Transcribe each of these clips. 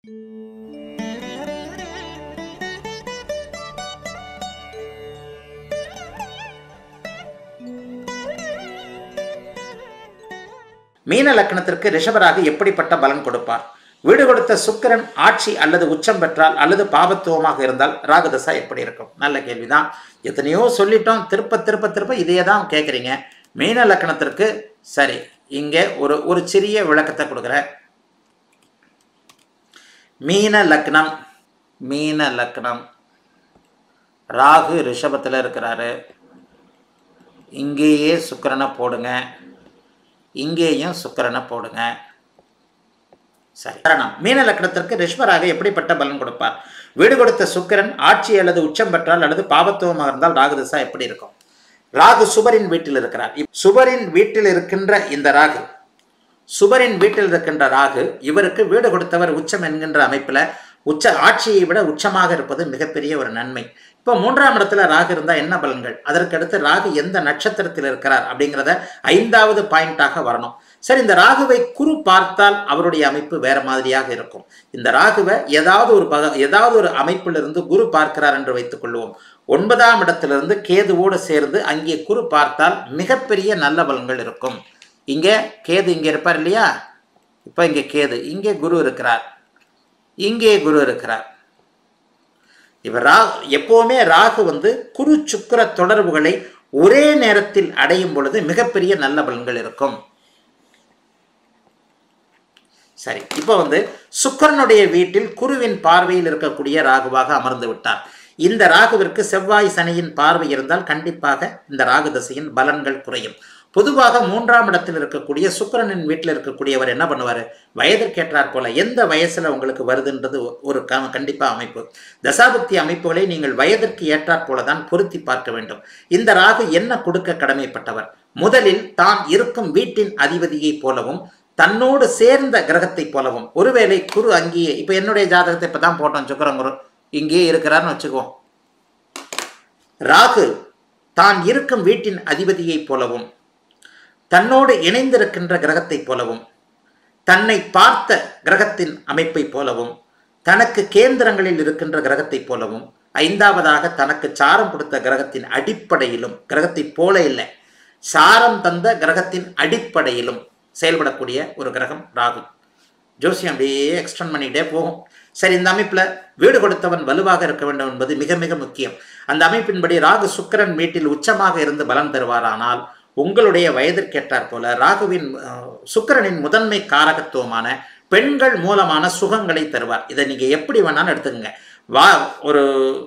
மீன லக்னத்திற்கு ரிஷபராக எப்படிப்பட்ட பலன் கொடுப்பார் வீடு கொடுத்த சுக்கிரன் ஆட்சி அல்லது உச்சம் பெற்றால் அல்லது பாபத்துவமாக இருந்தால் ராகுதசா எப்படி இருக்கும் நல்ல கேள்விதான் எத்தனையோ சொல்லிட்டோம் திருப்ப திருப்ப திருப்ப இதையே தான் கேட்குறீங்க மீன லக்னத்திற்கு சரி இங்கே ஒரு ஒரு சிறிய விளக்கத்தை கொடுக்குறேன் மீன லக்னம் மீன லக்னம் ராகு ரிஷபத்தில் இருக்கிறாரு இங்கேயே சுக்கிரனை போடுங்க இங்கேயும் சுக்கிரனை போடுங்க சரி காரணம் மீன லக்னத்திற்கு ரிஷ்வராக எப்படிப்பட்ட பலன் கொடுப்பார் வீடு கொடுத்த சுக்கிரன் ஆட்சி அல்லது உச்சம் பெற்றால் அல்லது பாபத்துவமாக இருந்தால் ராகுதசா எப்படி இருக்கும் ராகு சுபரின் வீட்டில் இருக்கிறார் இப்- சுபரின் வீட்டில் இருக்கின்ற இந்த ராகு சுபரின் வீட்டில் இருக்கின்ற ராகு இவருக்கு வீடு கொடுத்தவர் உச்சம் என்கின்ற அமைப்பில் உச்ச ஆட்சியை விட உச்சமாக இருப்பது மிகப்பெரிய ஒரு நன்மை இப்போ மூன்றாம் இடத்துல ராகு இருந்தால் என்ன பலன்கள் அதற்கடுத்து ராகு எந்த நட்சத்திரத்தில் இருக்கிறார் அப்படிங்கிறத ஐந்தாவது பாயிண்டாக வரணும் சரி இந்த ராகுவை குரு பார்த்தால் அவருடைய அமைப்பு வேற மாதிரியாக இருக்கும் இந்த ராகுவை ஏதாவது ஒரு பக ஏதாவது ஒரு அமைப்பிலிருந்து குரு பார்க்கிறார் என்று வைத்துக் கொள்வோம் ஒன்பதாம் இடத்திலிருந்து கேதுவோடு சேர்ந்து அங்கே குரு பார்த்தால் மிகப்பெரிய நல்ல பலன்கள் இருக்கும் இங்கே கேது இங்கே இருப்பார் இல்லையா இப்போ இங்கே கேது இங்கே குரு இருக்கிறார் இங்கே குரு இருக்கிறார் இவர் ரா எப்போவுமே ராகு வந்து குரு சுக்கிர தொடர்புகளை ஒரே நேரத்தில் அடையும் பொழுது மிகப்பெரிய நல்ல பலன்கள் இருக்கும் சரி இப்போ வந்து சுக்கிரனுடைய வீட்டில் குருவின் பார்வையில் இருக்கக்கூடிய ராகுவாக அமர்ந்து விட்டார் இந்த ராகுவிற்கு செவ்வாய் சனியின் பார்வை இருந்தால் கண்டிப்பாக இந்த ராகு தசையின் பலன்கள் குறையும் பொதுவாக மூன்றாம் இடத்தில் இருக்கக்கூடிய சுக்கிரனின் வீட்டில் இருக்கக்கூடியவர் என்ன பண்ணுவார் வயதிற்கேற்றாற் போல எந்த வயசுல உங்களுக்கு வருதுன்றது ஒரு க கண்டிப்பாக அமைப்பு தசாபக்தி அமைப்புகளை நீங்கள் வயதிற்கு ஏற்றாற் போல தான் பொருத்தி பார்க்க வேண்டும் இந்த ராகு என்ன கொடுக்க கடமைப்பட்டவர் முதலில் தான் இருக்கும் வீட்டின் அதிபதியைப் போலவும் தன்னோடு சேர்ந்த கிரகத்தைப் போலவும் ஒருவேளை குரு அங்கேயே இப்போ என்னுடைய ஜாதகத்தை இப்போ தான் போட்டோம் சுக்கிரன் குரு இங்கேயே இருக்கிறார்னு வச்சுக்குவோம் ராகு தான் இருக்கும் வீட்டின் அதிபதியைப் போலவும் தன்னோடு இணைந்திருக்கின்ற கிரகத்தைப் போலவும் தன்னை பார்த்த கிரகத்தின் அமைப்பைப் போலவும் தனக்கு கேந்திரங்களில் இருக்கின்ற கிரகத்தைப் போலவும் ஐந்தாவதாக தனக்கு சாரம் கொடுத்த கிரகத்தின் அடிப்படையிலும் கிரகத்தைப் போல இல்லை சாரம் தந்த கிரகத்தின் அடிப்படையிலும் செயல்படக்கூடிய ஒரு கிரகம் ராகு ஜோசியம் அப்படியே எக்ஸ்டெண்ட் பண்ணிக்கிட்டே போகும் சரி இந்த அமைப்பில் வீடு கொடுத்தவன் வலுவாக இருக்க வேண்டும் என்பது மிக மிக முக்கியம் அந்த அமைப்பின்படி ராகு சுக்கிரன் வீட்டில் உச்சமாக இருந்து பலன் தருவாரானால் உங்களுடைய வயதிற்கேற்றாற் போல ராகுவின் அஹ், சுக்கிரனின் முதன்மை காரகத்துவமான பெண்கள் மூலமான சுகங்களை தருவார் இதை நீங்கள் எப்படி வேணாலும் எடுத்துக்கங்க வா ஒரு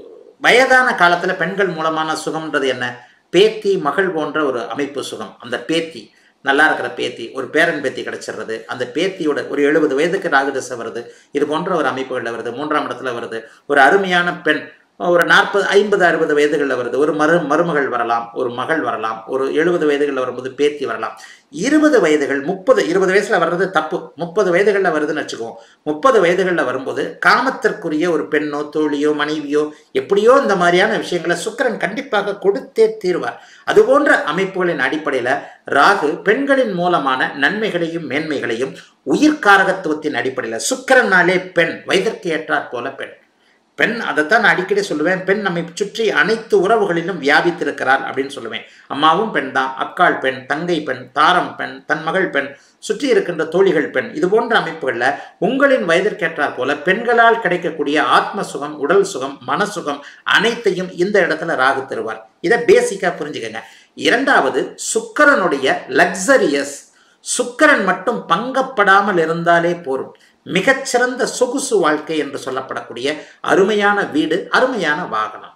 வயதான காலத்தில் பெண்கள் மூலமான சுகம்ன்றது என்ன பேத்தி மகள் போன்ற ஒரு அமைப்பு சுகம் அந்த பேத்தி நல்லா இருக்கிற பேத்தி ஒரு பேரன் பேத்தி கிடைச்சிடுறது அந்த பேத்தியோட ஒரு எழுபது வயதுக்கு ராகுதசை வருது இது போன்ற ஒரு அமைப்புகளில் வருது மூன்றாம் இடத்துல வருது ஒரு அருமையான பெண் ஒரு நாற்பது ஐம்பது அறுபது வயதுகளில் வருது ஒரு மரு மருமகள் வரலாம் ஒரு மகள் வரலாம் ஒரு எழுபது வயதுகளில் வரும்போது பேத்தி வரலாம் இருபது வயதுகள் முப்பது இருபது வயசில் வர்றது தப்பு முப்பது வயதுகளில் வருதுன்னு வச்சுக்குவோம் முப்பது வயதுகளில் வரும்போது காமத்திற்குரிய ஒரு பெண்ணோ தோழியோ மனைவியோ எப்படியோ இந்த மாதிரியான விஷயங்களை சுக்கிரன் கண்டிப்பாக கொடுத்தே தீர்வார் அதுபோன்ற அமைப்புகளின் அடிப்படையில் ராகு பெண்களின் மூலமான நன்மைகளையும் மேன்மைகளையும் உயிர்காரகத்துவத்தின் அடிப்படையில் சுக்கிரனாலே பெண் வயதிற்கு ஏற்றாற் போல பெண் பெண் அதைத்தான் நான் அடிக்கடி சொல்லுவேன் பெண் நம்மை சுற்றி அனைத்து உறவுகளிலும் வியாபித்திருக்கிறார் அப்படின்னு சொல்லுவேன் அம்மாவும் பெண் தான் அக்காள் பெண் தங்கை பெண் தாரம் பெண் தன் மகள் பெண் சுற்றி இருக்கின்ற தோழிகள் பெண் இது போன்ற அமைப்புகளில் உங்களின் வயதிற்கேற்றாற் போல பெண்களால் கிடைக்கக்கூடிய ஆத்ம சுகம் உடல் சுகம் மன சுகம் அனைத்தையும் இந்த இடத்துல ராகு தருவார் இதை பேசிக்காக புரிஞ்சுக்கங்க இரண்டாவது சுக்கரனுடைய லக்ஸரியஸ் சுக்கரன் மட்டும் பங்கப்படாமல் இருந்தாலே போரும் மிகச்சிறந்த சொகுசு வாழ்க்கை என்று சொல்லப்படக்கூடிய அருமையான வீடு அருமையான வாகனம்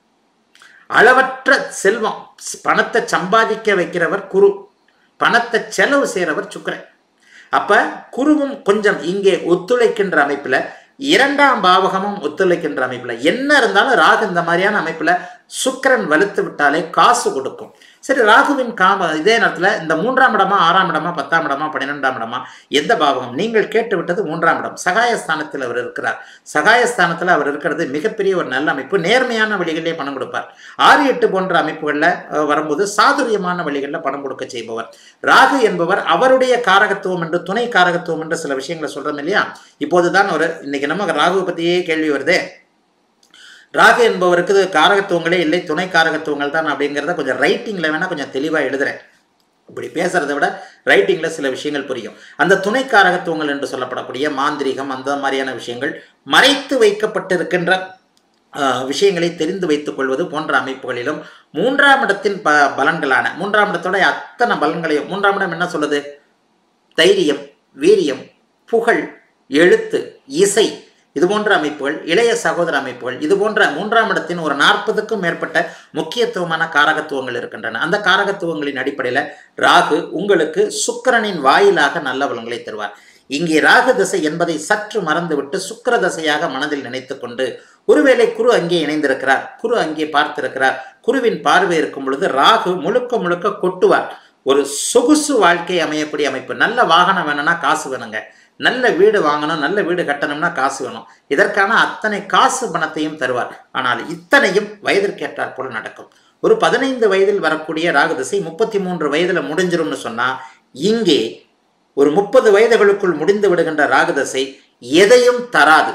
அளவற்ற செல்வம் பணத்தை சம்பாதிக்க வைக்கிறவர் குரு பணத்தை செலவு செய்கிறவர் சுக்கிரன் அப்ப குருவும் கொஞ்சம் இங்கே ஒத்துழைக்கின்ற அமைப்புல இரண்டாம் பாவகமும் ஒத்துழைக்கின்ற அமைப்புல என்ன இருந்தாலும் ராகு இந்த மாதிரியான அமைப்புல சுக்கிரன் வலுத்து விட்டாலே காசு கொடுக்கும் சரி ராகுவின் காம இதே நேரத்தில் இந்த மூன்றாம் இடமா ஆறாம் இடமா பத்தாம் இடமா பன்னிரெண்டாம் இடமா எந்த பாவகம் நீங்கள் கேட்டு விட்டது மூன்றாம் இடம் சகாயஸ்தானத்தில் அவர் இருக்கிறார் சகாயஸ்தானத்தில் அவர் இருக்கிறது மிகப்பெரிய ஒரு நல்ல அமைப்பு நேர்மையான வழிகளிலே பணம் கொடுப்பார் ஆறு எட்டு போன்ற அமைப்புகளில் அஹ், வரும்போது சாதுரியமான வழிகளில் பணம் கொடுக்க செய்பவர் ராகு என்பவர் அவருடைய காரகத்துவம் என்று துணை காரகத்துவம் என்று சில விஷயங்களை சொல்றோம் இல்லையா இப்போதுதான் ஒரு இன்னைக்கு நம்ம ராகுவை பற்றியே கேள்வி வருதே ராகு என்பவருக்கு இது காரகத்துவங்களே இல்லை துணை காரகத்துவங்கள் தான் அப்படிங்கிறத கொஞ்சம் ரைட்டிங்கில் வேணால் கொஞ்சம் தெளிவாக எழுதுறேன் இப்படி பேசுறதை விட ரைட்டிங்கில் சில விஷயங்கள் புரியும் அந்த துணை காரகத்துவங்கள் என்று சொல்லப்படக்கூடிய மாந்திரீகம் அந்த மாதிரியான விஷயங்கள் மறைத்து வைக்கப்பட்டிருக்கின்ற ஆஹ், விஷயங்களை தெரிந்து வைத்துக் கொள்வது போன்ற அமைப்புகளிலும் மூன்றாம் இடத்தின் ப பலன்களான மூன்றாம் இடத்தோட அத்தனை பலன்களையும் மூன்றாம் இடம் என்ன சொல்லுது தைரியம் வீரியம் புகழ் எழுத்து இசை இது போன்ற அமைப்புகள் இளைய சகோதர அமைப்புகள் இது போன்ற மூன்றாம் இடத்தின் ஒரு நாற்பதுக்கும் மேற்பட்ட முக்கியத்துவமான காரகத்துவங்கள் இருக்கின்றன அந்த காரகத்துவங்களின் அடிப்படையில் ராகு உங்களுக்கு சுக்கிரனின் வாயிலாக நல்ல பலன்களை தருவார் இங்கே ராகு திசை என்பதை சற்று மறந்துவிட்டு சுக்கிர தசையாக மனதில் நினைத்துக் கொண்டு ஒருவேளை குரு அங்கே இணைந்திருக்கிறார் குரு அங்கே பார்த்திருக்கிறார் குருவின் பார்வை இருக்கும் பொழுது ராகு முழுக்க முழுக்க கொட்டுவார் ஒரு சொகுசு வாழ்க்கை அமையக்கூடிய அமைப்பு நல்ல வாகனம் வேணும்னா காசு வேணுங்க நல்ல வீடு வாங்கணும் நல்ல வீடு கட்டணும்னா காசு வேணும் இதற்கான அத்தனை காசு பணத்தையும் தருவார் ஆனால் இத்தனையும் வயதிற்கேற்றாற் போல நடக்கும் ஒரு பதினைந்து வயதில் வரக்கூடிய ராகு திசை முப்பத்தி மூன்று வயதுல முடிஞ்சிரும்னு சொன்னா இங்கே ஒரு முப்பது வயதுகளுக்குள் முடிந்து விடுகின்ற ராகு தசை எதையும் தராது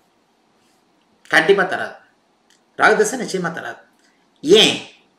கண்டிப்பா தராது ராகு தசை நிச்சயமா தராது ஏன்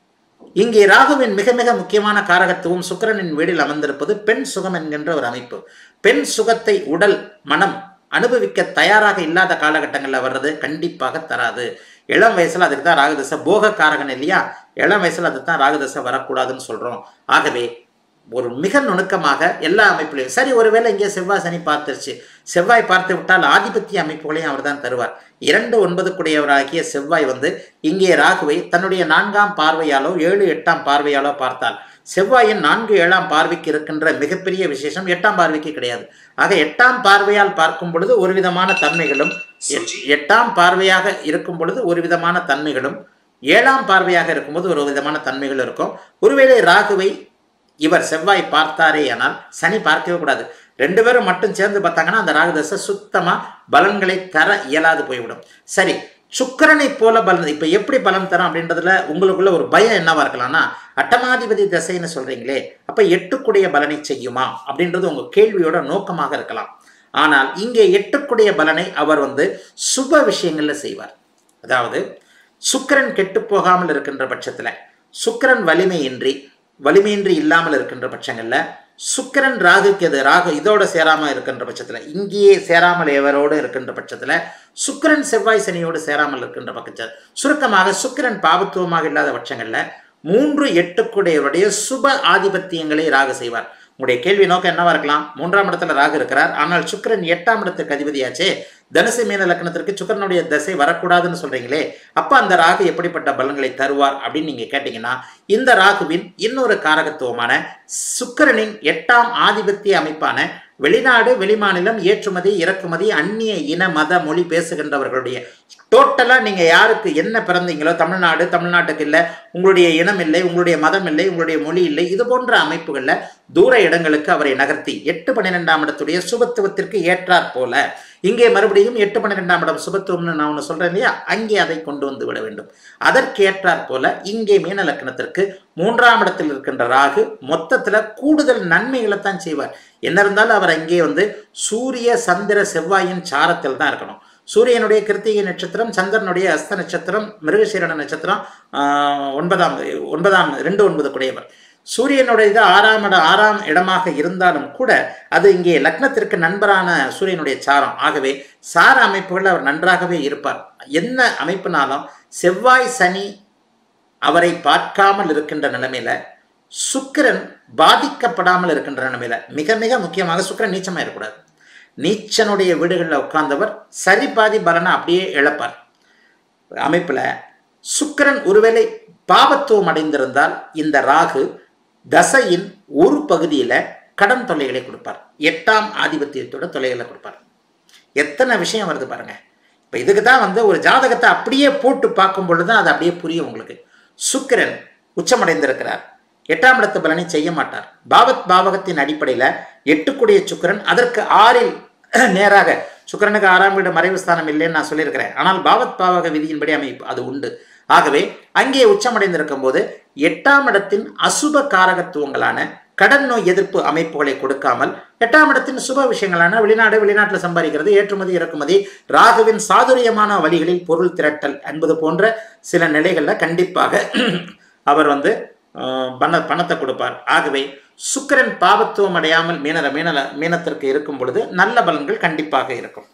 இங்கே ராகுவின் மிக மிக முக்கியமான காரகத்துவம் சுக்கிரனின் வீடில் அமர்ந்திருப்பது பெண் சுகம் என்கின்ற ஒரு அமைப்பு பெண் சுகத்தை உடல் மனம் அனுபவிக்க தயாராக இல்லாத காலகட்டங்களில் வர்றது கண்டிப்பாக தராது இளம் வயசுல அதுக்கு தான் ராகுதசை போக காரகன் இல்லையா இளம் வயசுல அதுக்கு தான் ராகுதசை வரக்கூடாதுன்னு சொல்றோம் ஆகவே ஒரு மிக நுணுக்கமாக எல்லா அமைப்புலையும் சரி ஒருவேளை இங்கே செவ்வாய் சனி பார்த்துருச்சு செவ்வாய் பார்த்து விட்டால் ஆதிபத்திய அமைப்புகளையும் அவர் தான் தருவார் இரண்டு ஒன்பதுக்குடையவராகிய செவ்வாய் வந்து இங்கே ராகுவை தன்னுடைய நான்காம் பார்வையாலோ ஏழு எட்டாம் பார்வையாலோ பார்த்தால் செவ்வாயின் நான்கு ஏழாம் பார்வைக்கு இருக்கின்ற மிகப்பெரிய விசேஷம் எட்டாம் பார்வைக்கு கிடையாது ஆக எட்டாம் பார்வையால் பார்க்கும் பொழுது ஒரு விதமான தன்மைகளும் எட்- எட்டாம் பார்வையாக இருக்கும் பொழுது ஒரு விதமான தன்மைகளும் ஏழாம் பார்வையாக இருக்கும்போது ஒரு விதமான தன்மைகள் இருக்கும் ஒருவேளை ராகுவை இவர் செவ்வாய் பார்த்தாரே ஆனால் சனி பார்க்கவே கூடாது ரெண்டு பேரும் மட்டும் சேர்ந்து பார்த்தாங்கன்னா அந்த ராகுதசை சுத்தமா பலன்களை தர இயலாது போய்விடும் சரி சுக்கிரனை போல பலன் இப்ப எப்படி பலன் தரும் அப்படின்றதுல உங்களுக்குள்ள ஒரு பயம் என்னவா இருக்கலாம்னா அட்டமாதிபதி தசைன்னு சொல்றீங்களே அப்ப எட்டுக்குடைய பலனை செய்யுமா அப்படின்றது உங்க கேள்வியோட நோக்கமாக இருக்கலாம் ஆனால் இங்கே எட்டுக்குடைய பலனை அவர் வந்து சுப விஷயங்கள்ல செய்வார் அதாவது சுக்கிரன் கெட்டு போகாமல் இருக்கின்ற பட்சத்துல சுக்கிரன் வலிமையின்றி வலிமையின்றி இல்லாமல் இருக்கின்ற பட்சங்கள்ல சுக்கிரன் ராகுக்கு எது ராகு இதோட சேராம இருக்கின்ற பட்சத்துல இங்கேயே சேராமல் எவரோடு இருக்கின்ற பட்சத்துல சுக்கிரன் செவ்வாய் சனியோடு சேராமல் இருக்கின்ற பட்சத்தில் சுருக்கமாக சுக்கிரன் பாவத்துவமாக இல்லாத பட்சங்கள்ல மூன்று எட்டுக்குடையவருடைய சுப ஆதிபத்தியங்களை ராகு செய்வார் உங்களுடைய கேள்வி நோக்கம் என்னவா இருக்கலாம் மூன்றாம் இடத்துல ராகு இருக்கிறார் ஆனால் சுக்கிரன் எட்டாம் இடத்துக்கு அதிபதியாச்சே தனுசு மீன லக்னத்திற்கு சுக்கிரனுடைய தசை வரக்கூடாதுன்னு சொல்றீங்களே அப்ப அந்த ராகு எப்படிப்பட்ட பலன்களை தருவார் அப்படின்னு நீங்க கேட்டீங்கன்னா இந்த ராகுவின் இன்னொரு காரகத்துவமான சுக்கிரனின் எட்டாம் ஆதிபத்திய அமைப்பான வெளிநாடு வெளிமாநிலம் ஏற்றுமதி இறக்குமதி அந்நிய இன மத மொழி பேசுகின்றவர்களுடைய டோட்டலா நீங்க யாருக்கு என்ன பிறந்தீங்களோ தமிழ்நாடு தமிழ்நாட்டுக்கு இல்லை உங்களுடைய இனம் இல்லை உங்களுடைய மதம் இல்லை உங்களுடைய மொழி இல்லை இது போன்ற அமைப்புகள்ல தூர இடங்களுக்கு அவரை நகர்த்தி எட்டு பன்னிரெண்டாம் இடத்துடைய சுபத்துவத்திற்கு ஏற்றாற் போல இங்கே மறுபடியும் எட்டு பன்னிரெண்டாம் இடம் சுபத்துவம்னு நான் ஒன்று சொல்றேன் இல்லையா அங்கே அதை கொண்டு வந்து விட வேண்டும் அதற்கு ஏற்றாற் போல இங்கே மீன லக்னத்திற்கு மூன்றாம் இடத்தில் இருக்கின்ற ராகு மொத்தத்துல கூடுதல் நன்மைகளை தான் செய்வார் என்ன இருந்தாலும் அவர் அங்கே வந்து சூரிய சந்திர செவ்வாயின் சாரத்தில் தான் இருக்கணும் சூரியனுடைய கிருத்திகை நட்சத்திரம் சந்திரனுடைய அஸ்த நட்சத்திரம் மிருகசீரண நட்சத்திரம் ஆஹ், ஒன்பதாம் ஒன்பதாம் ரெண்டு ஒன்பது குடையவர் சூரியனுடைய இது ஆறாம் இட ஆறாம் இடமாக இருந்தாலும் கூட அது இங்கே லக்னத்திற்கு நண்பரான சூரியனுடைய சாரம் ஆகவே சார அமைப்புகளில் அவர் நன்றாகவே இருப்பார் என்ன அமைப்புனாலும் செவ்வாய் சனி அவரை பார்க்காமல் இருக்கின்ற நிலைமையில சுக்கிரன் பாதிக்கப்படாமல் இருக்கின்ற நிலைமையில மிக மிக முக்கியமாக சுக்கிரன் நீச்சமாக இருக்கக்கூடாது நீச்சனுடைய வீடுகளில் உட்கார்ந்தவர் சரி பாதி பலனை அப்படியே இழப்பார் அமைப்பில் சுக்கிரன் ஒருவேளை பாவத்துவம் அடைந்திருந்தால் இந்த ராகு தசையின் ஒரு பகுதியில் கடன் தொல்லைகளை கொடுப்பார் எட்டாம் ஆதிபத்தியத்தோட தொல்லைகளை கொடுப்பார் எத்தனை விஷயம் வருது பாருங்க இப்போ இதுக்கு தான் வந்து ஒரு ஜாதகத்தை அப்படியே போட்டு பார்க்கும் பொழுது தான் அது அப்படியே புரியும் உங்களுக்கு சுக்கிரன் உச்சமடைந்திருக்கிறார் எட்டாம் இடத்து பலனை செய்ய மாட்டார் பாவத் பாவகத்தின் அடிப்படையில் எட்டுக்குடைய சுக்கிரன் அதற்கு ஆறில் நேராக சுக்கிரனுக்கு ஆறாம் வீடு மறைவு ஸ்தானம் இல்லைன்னு நான் சொல்லியிருக்கிறேன் ஆனால் பாவத் பாவக விதியின்படி அமைப்பு அது உண்டு ஆகவே அங்கே உச்சமடைந்திருக்கும் போது எட்டாம் இடத்தின் அசுப காரகத்துவங்களான கடன் நோய் எதிர்ப்பு அமைப்புகளை கொடுக்காமல் எட்டாம் இடத்தின் சுப விஷயங்களான வெளிநாடு வெளிநாட்டில் சம்பாதிக்கிறது ஏற்றுமதி இறக்குமதி ராகுவின் சாதுரியமான வழிகளில் பொருள் திரட்டல் என்பது போன்ற சில நிலைகளில் கண்டிப்பாக அவர் வந்து அஹ், பண பணத்தை கொடுப்பார் ஆகவே சுக்கிரன் பாவத்துவம் அடையாமல் மீனர மீனல மீனத்திற்கு இருக்கும் பொழுது நல்ல பலன்கள் கண்டிப்பாக இருக்கும்